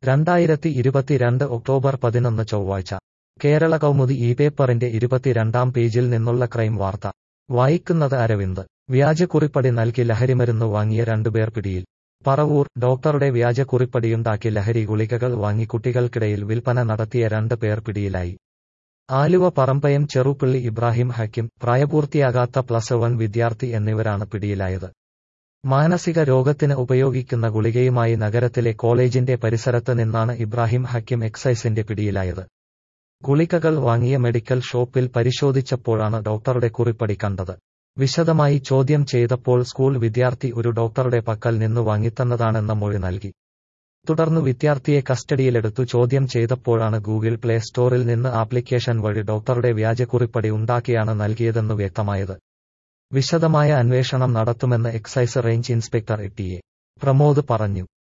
രണ്ടായിരത്തി ഇരുപത്തിരണ്ട് ഒക്ടോബർ പതിനൊന്ന് ചൊവ്വാഴ്ച കേരള കൗമുദി ഈ പേപ്പറിന്റെ ഇരുപത്തിരണ്ടാം പേജിൽ നിന്നുള്ള ക്രൈം വാർത്ത വായിക്കുന്നത് അരവിന്ദ് വ്യാജക്കുറിപ്പടി നൽകി ലഹരിമരുന്ന് വാങ്ങിയ രണ്ടുപേർ പിടിയിൽ പറവൂർ ഡോക്ടറുടെ വ്യാജക്കുറിപ്പടിയുണ്ടാക്കി ലഹരി ഗുളികകൾ വാങ്ങി കുട്ടികൾക്കിടയിൽ വിൽപ്പന നടത്തിയ രണ്ട് പേർ പിടിയിലായി ആലുവ പറമ്പയം ചെറുപ്പിള്ളി ഇബ്രാഹിം ഹക്കിം പ്രായപൂർത്തിയാകാത്ത പ്ലസ് വൺ വിദ്യാർത്ഥി എന്നിവരാണ് പിടിയിലായത് മാനസിക രോഗത്തിന് ഉപയോഗിക്കുന്ന ഗുളികയുമായി നഗരത്തിലെ കോളേജിന്റെ പരിസരത്ത് നിന്നാണ് ഇബ്രാഹിം ഹക്കിം എക്സൈസിന്റെ പിടിയിലായത് ഗുളികകൾ വാങ്ങിയ മെഡിക്കൽ ഷോപ്പിൽ പരിശോധിച്ചപ്പോഴാണ് ഡോക്ടറുടെ കുറിപ്പടി കണ്ടത് വിശദമായി ചോദ്യം ചെയ്തപ്പോൾ സ്കൂൾ വിദ്യാർത്ഥി ഒരു ഡോക്ടറുടെ പക്കൽ നിന്ന് വാങ്ങിത്തന്നതാണെന്ന മൊഴി നൽകി തുടർന്ന് വിദ്യാർത്ഥിയെ കസ്റ്റഡിയിലെടുത്തു ചോദ്യം ചെയ്തപ്പോഴാണ് ഗൂഗിൾ പ്ലേ സ്റ്റോറിൽ നിന്ന് ആപ്ലിക്കേഷൻ വഴി ഡോക്ടറുടെ വ്യാജക്കുറിപ്പടി ഉണ്ടാക്കിയാണ് നൽകിയതെന്ന് വ്യക്തമായത് വിശദമായ അന്വേഷണം നടത്തുമെന്ന് excise range inspector T A Pramod പറഞ്ഞു